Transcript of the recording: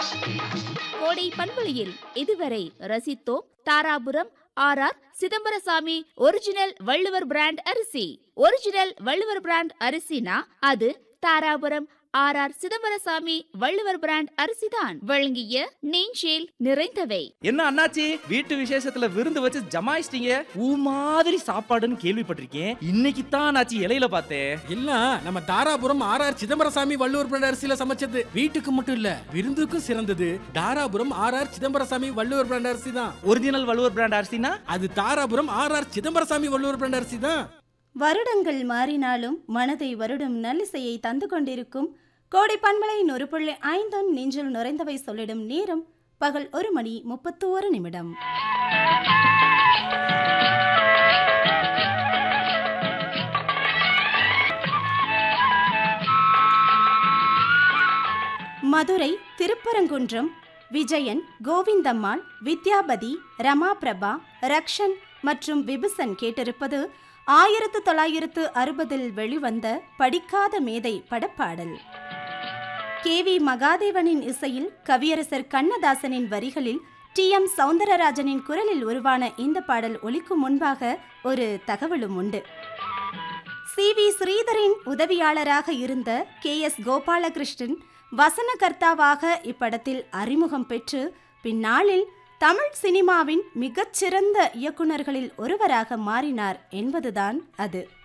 கோடை பண்பொழியில் இதுவரை ரசித்தோம் Dharapuram R R Chidambarasamy original Valluvar brand அரிசி ஒரிஜினல் வள்ளுவர் பிராண்ட் அரிசினா அது Dharapuram R R Chidambarasamy Valluvar brand அரிசிதான் வழங்கிய நெஞ்சேல் நிறைந்தவை என்ன அண்ணாச்சி வீட்டு விசேஷத்துல விருந்து வச்சு ஜமாயிச்சிட்டீங்க ஊ மாதிரி சாப்பாடுன்னு கேள்விப்பட்டிருக்கேன் இன்னைக்கு தான் அண்ணாச்சி இலையில பார்த்தேன் எல்லாம் நம்ம Dharapuram R R Chidambarasamy Valluvar brand அரிசியில சமைச்சது வீட்டுக்கு மட்டும் இல்ல விருந்துக்கும் சிறந்தது Dharapuram R R Chidambarasamy Valluvar brand அரிசி தான் ஒரிஜினல் வள்ளுவர் பிராண்ட் அரிசினா அது Dharapuram R R Chidambarasamy Valluvar brand அரிசி தான் வருடங்கள் மாறினாலும் மனதை வருடும் நல்லிசையை தந்து கொண்டிருக்கும் கோடை பண்பலை நொறு புள்ளி ஐந்தொன் நெஞ்சில் நுரைந்தவை சொல்லிடும் நேரம் பகல் ஒரு மணி முப்பத்தோரு நிமிடம் மதுரை திருப்பரங்குன்றம் விஜயன் கோவிந்தம்மாள் வித்யாபதி ரமாபிரபா ரக்ஷன் மற்றும் விபுசன் கேட்டிருப்பது ஆயிரத்து தொள்ளாயிரத்து அறுபதில் வெளிவந்த படிக்காத மேதை படப்பாடல் கே வி மகாதேவனின் இசையில் கவியரசர் கண்ணதாசனின் வரிகளில் டி எம் சௌந்தரராஜனின் குரலில் உருவான இந்த பாடல் ஒலிக்கும் முன்பாக ஒரு தகவலும் உண்டு சி வி ஸ்ரீதரின் உதவியாளராக இருந்த கே எஸ் கோபாலகிருஷ்ணன் வசனகர்த்தாவாக இப்படத்தில் அறிமுகம் பெற்று பின்னாளில் தமிழ் சினிமாவின் மிகச்சிறந்த இயக்குனர்களில் ஒருவராக மாறினார் என்பதுதான் அது